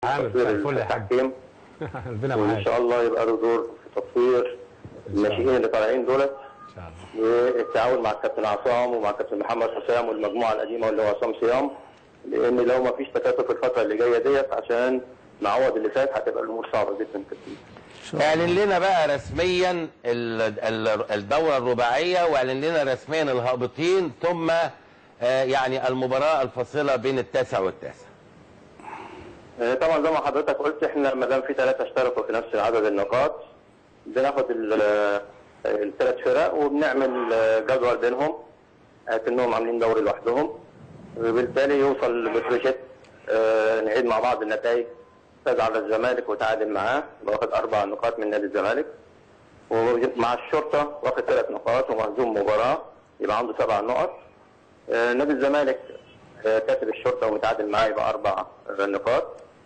عامل تطوير مساء الفل يا حاج التحكيم ربنا وان معاك شاء الله يبقى له دور في تطوير الناشئين اللي طالعين دولت ان شاء الله والتعاون مع الكابتن عصام ومع الكابتن محمد حسام والمجموعه القديمه واللي هو عصام صيام لان لو ما فيش تكاتف الفتره اللي جايه ديت عشان نعوض اللي فات هتبقى الامور صعبه جدا كتير اعلن لنا بقى رسميا ال- ال- الدورة الرباعية واعلن لنا رسميا الهابطين ثم آه، يعني المباراة الفاصلة بين التاسع والتاسع آه، طبعا زي ما حضرتك قلت احنا ما دام في ثلاثه اشتركوا في نفس عدد النقاط بناخد الثلاث فرق وبنعمل آه، جدول بينهم كانهم عاملين دوري لوحدهم وبالتالي يوصل بتروجيت آه، نعيد مع بعض النتائج فاز على الزمالك وتعادل معاه يبقى واخد اربع نقاط من نادي الزمالك ومع الشرطه واخد ثلاث نقاط ومهزوم مباراه يبقى عنده سبع نقط آه، نادي الزمالك آه، كسب الشرطه ومتعادل معاه يبقى اربع آه، نقاط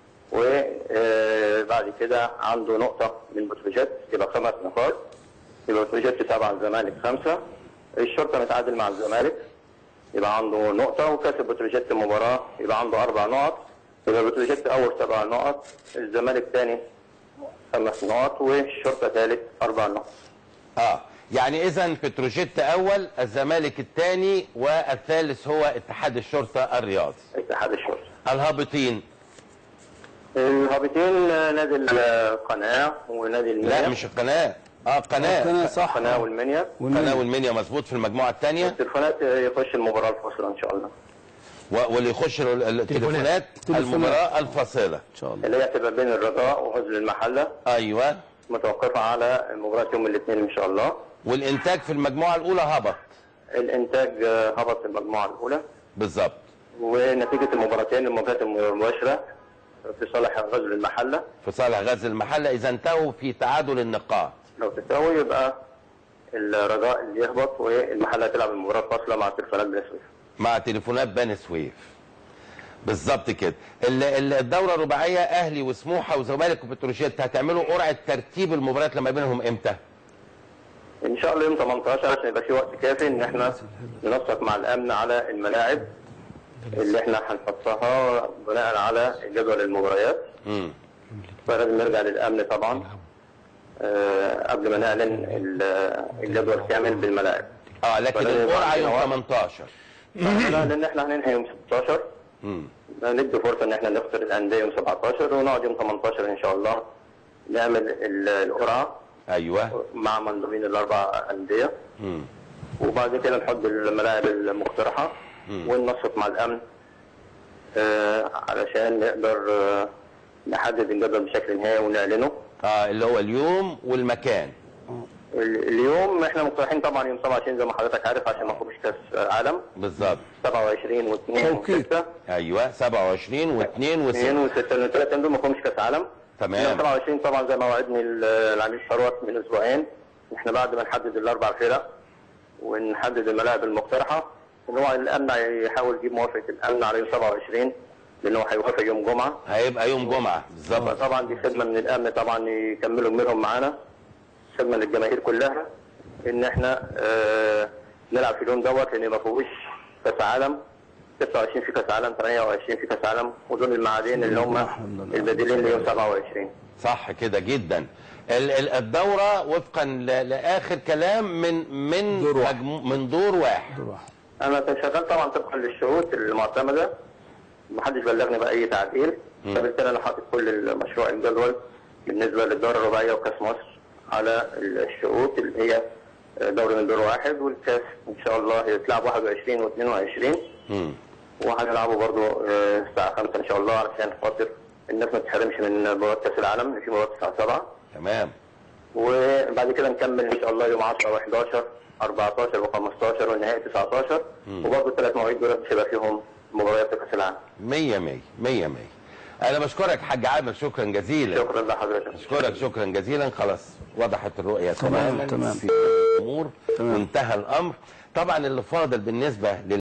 وبعد كده عنده نقطه من بتروجيت يبقى خمس نقاط يبقى بتروجيت سبعه الزمالك خمسه الشرطه متعادل مع الزمالك يبقى عنده نقطة وكسب بتروجيت مباراة يبقى عنده أربع نقط يبقى بتروجيت أول سبع نقط الزمالك ثاني خمس نقط والشرطة ثالث أربع نقط اه يعني اذا بتروجيت اول الزمالك الثاني والثالث هو اتحاد الشرطة الرياضي اتحاد الشرطة الهابطين الهابطين نادي القناة ونادي المنيا لا مش القناة اه قناة القناة صح القناة والمنيا قناة والمنيا مظبوط في المجموعة الثانية التليفونات يخش المباراة الفاصلة إن شاء الله واللي يخش ال- التليفونات تليفونات. المباراة الفاصلة ان شاء الله اللي هي هتبقى بين الرجاء وغزل المحلة ايوه متوقفة على مباراة يوم الاثنين إن شاء الله والانتاج في المجموعة الاولى هبط الإنتاج آه، هبط في المجموعة الأولى بالظبط ونتيجة المباراتين المواجهات المباشرة في صالح غزل المحلة في صالح غزل المحلة اذا انتهوا في تعادل النقاط لو تساوي يبقى الرجاء اللي يهبط والمحلة تلعب المباراة الفاصلة مع التلفونات بنسبة مع تليفونات بني سويف بالظبط كده ال- ال- الدورة الرباعية اهلي وسموحة وزمالك وبتروجيت هتعملوا قرعة ترتيب المباريات لما بينهم امتى؟ إن شاء الله يوم 18 عشان يبقى في وقت كافي إن إحنا ننسق مع الأمن على الملاعب اللي إحنا هنحطها بناء على جدول المباريات امم فلازم نرجع للأمن طبعا آه، قبل ما نعلن ال- الجدول كامل بالملاعب اه لكن فلازم يبقى القرعة عندنا يوم وقت. 18 لا لان احنا هننهي يوم 16 امم ندي فرصه ان احنا نختار الانديه يوم 17 ونقعد يوم 18 ان شاء الله نعمل ال- القرعه ايوه مع مندوبين الاربع انديه امم وبعد كده نحط الملاعب المقترحه وننسق مع الامن آه علشان نقدر آه نحدد الجدول بشكل نهائي ونعلنه اه اللي هو اليوم والمكان ال- اليوم احنا مقترحين طبعا يوم 27 زي ما حضرتك عارف عشان ما نخرجش كاس عالم بالظبط 27 و2 توقيت. و6 ايوه 27 و2 و6 اثنين وستة لان الثلاث دول ما فيهمش كاس عالم تمام. يوم 27 طبعا زي ما وعدني ال- العميد ثروت من اسبوعين احنا بعد ما نحدد الاربع فرق ونحدد الملاعب المقترحه ان هو الامن يحاول يجيب موافقه الامن على يوم 27 لان هو هيوافق يوم جمعه هيبقى يوم جمعة بالظبط طبعا دي خدمه من الامن طبعا يكملوا منهم معانا خدمه للجماهير كلها ان احنا آه نلعب في اليوم دوت لان ما فيهوش كاس عالم 26 في كاس عالم 28 في كاس عالم ودول الميعادين اللي هم البديلين ليوم 27 صح كده جدا ال- ال- الدورة وفقا ل- لاخر كلام من من دور واحد. مجمو- من دور واحد دور واحد انا كنت شغال طبعا طبقا للشروط المعتمده محدش بلغني باي تعديل فبالتالي انا حاطط كل المشروع الجدول بالنسبه للدوره الرباعيه وكاس مصر على الشروط اللي هي دوري من دور واحد والكاس ان شاء الله هيتلعب 21 و22 امم وهنلعبه برضو آه، الساعه 5 ان شاء الله علشان خاطر الناس ما تتحرمش من مباراه كاس العالم اللي في مباراه الساعه 7 تمام وبعد كده نكمل ان شاء الله يوم 10 و11 14 و15 والنهائي 19 وبرضه الثلاث مواعيد دول مش هيبقى فيهم مباريات في كاس العالم مية مية مية مية انا بشكرك حاج عامر شكرا جزيلا شكرا لحضرتك اشكرك شكرا جزيلا خلاص وضحت الرؤيه تمام، تماما تمام. في الامور تمام. وانتهى الامر طبعا اللي فاضل بالنسبه لل